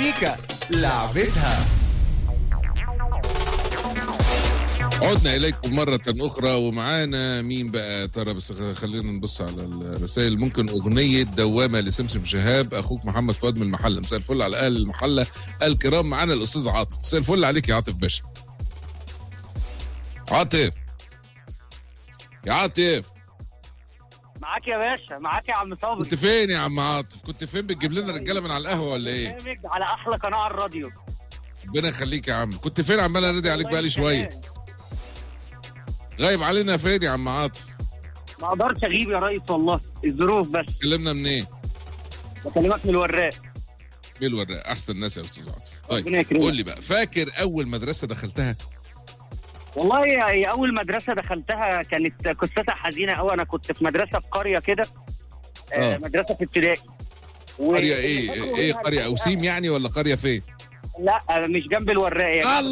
المزيكا لعبتها عدنا إليكم مرة أخرى ومعانا مين بقى ترى بس خلينا نبص على الرسائل ممكن أغنية دوامة لسمسم شهاب أخوك محمد فؤاد من المحلة مساء الفل على أهل المحلة الكرام معانا الأستاذ عاطف مساء الفل عليك يا عاطف باشا عاطف يا عاطف معاك يا باشا معاك يا عم صابر كنت فين يا عم عاطف كنت فين بتجيب لنا رجالة من على القهوة ولا إيه برنامج على احلى قناه على الراديو ربنا يخليك يا عم كنت فين عمال انادي عليك بقالي شوية غايب علينا فين يا عم عاطف ما اقدرش اغيب يا ريس والله الظروف بس كلمنا منين بكلمك من الوراق مين الوراق احسن ناس يا استاذ عاطف طيب ربنا يكرمك. قول لي بقى فاكر اول مدرسه دخلتها والله هي اول مدرسه دخلتها كانت قصتها حزينه قوي انا كنت في مدرسه في قريه كده آه. آه. مدرسه في ابتدائي و- قريه ايه فاكره ايه منها قريه الحقيقة- اوسيم يعني ولا قريه فين لا مش جنب الوراق يعني